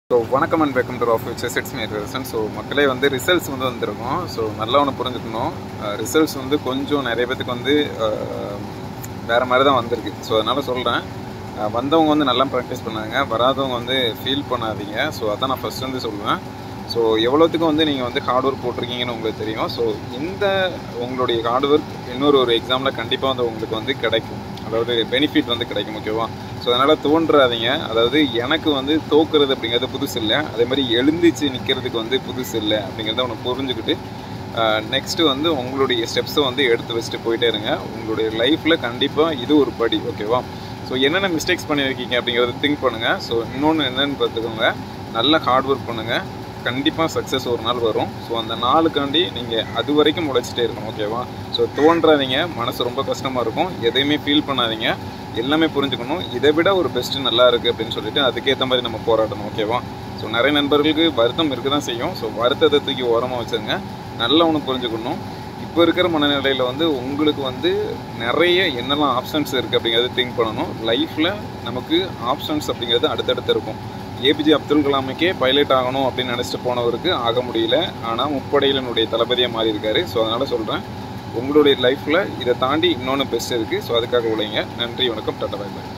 so வணக்கம் and welcome to of future sets me reason so மக்களே வந்து results வந்து வந்திருக்கும் ஸோ நல்லா ஒன்று புரிஞ்சுக்கணும் ரிசல்ட்ஸ் வந்து கொஞ்சம் நிறைய பேத்துக்கு வந்து அஹ், வேறு மாதிரி தான் வந்திருக்கு ஸோ அதனால் சொல்கிறேன் வந்தவங்க வந்து நல்லா ப்ராக்டிஸ் பண்ணாங்க வராதவங்க வந்து ஃபீல் பண்ணாதீங்க ஸோ அதான் நான் ஃபஸ்ட் வந்து சொல்லுவேன் ஸோ எவ்வளோத்துக்கு வந்து நீங்கள் வந்து ஹார்ட் ஒர்க் போட்டிருக்கீங்கன்னு உங்களுக்கு தெரியும் ஸோ இந்த உங்களுடைய ஹார்ட் ஒர்க் இன்னொரு ஒரு எக்ஸாமில் கண்டிப்பாக வந்து உங்களுக்கு வந்து கிடைக்கும் அதாவது பெனிஃபிட் வந்து கிடைக்கும் ஓகேவா ஸோ அதனால் தோன்றாதீங்க அதாவது எனக்கு வந்து தோக்குறது அப்படிங்கிறது புதுசு இல்லை அதே மாதிரி எழுந்திச்சு நிற்கிறதுக்கு வந்து புதுசு இல்லை அப்படிங்கிறத ஒன்று புரிஞ்சுக்கிட்டு நெக்ஸ்ட்டு வந்து உங்களுடைய ஸ்டெப்ஸை வந்து எடுத்து வச்சுட்டு போயிட்டே இருங்க உங்களுடைய லைஃப்பில் கண்டிப்பாக இது ஒரு படி ஓகேவா ஸோ என்னென்ன மிஸ்டேக்ஸ் பண்ணியிருக்கீங்க அப்படிங்கிறத திங்க் பண்ணுங்கள் ஸோ இன்னொன்று என்னென்னு பார்த்துக்கோங்க நல்ல ஹார்ட் ஒர்க் பண்ணுங்கள் கண்டிப்பாக சக்ஸஸ் ஒரு நாள் வரும் ஸோ அந்த நாளுக்காண்டி நீங்கள் அது வரைக்கும் உழைச்சிட்டே இருக்கணும் ஓகேவா ஸோ தோன்றாதீங்க மனசு ரொம்ப கஷ்டமாக இருக்கும் எதையுமே ஃபீல் பண்ணாதீங்க எல்லாமே புரிஞ்சுக்கணும் இதை விட ஒரு பெஸ்ட்டு நல்லா இருக்குது அப்படின்னு சொல்லிட்டு அதுக்கேற்ற மாதிரி நம்ம போராடணும் ஓகேவா ஸோ நிறைய நண்பர்களுக்கு வருத்தம் இருக்க தான் செய்யும் ஸோ வருத்தத்தை தூக்கி ஓரமாக வச்சுருங்க நல்லா ஒன்று புரிஞ்சுக்கணும் இப்போ இருக்கிற மனநிலையில் வந்து உங்களுக்கு வந்து நிறைய என்னெல்லாம் ஆப்ஷன்ஸ் இருக்குது அப்படிங்கிறத திங்க் பண்ணணும் லைஃப்பில் நமக்கு ஆப்ஷன்ஸ் அப்படிங்கிறது அடுத்தடுத்து இருக்கும் ஏபிஜே அப்துல் கலாமுக்கே பைலட் ஆகணும் அப்படின்னு நினச்சிட்டு போனவருக்கு ஆக முடியல ஆனால் முப்படையிலனுடைய தளபதியாக மாறி இருக்காரு ஸோ அதனால் சொல்கிறேன் உங்களுடைய லைஃப்பில் இதை தாண்டி இன்னொன்று பெஸ்ட் இருக்குது ஸோ அதுக்காக உழைங்க நன்றி வணக்கம் டாட்டா பை பை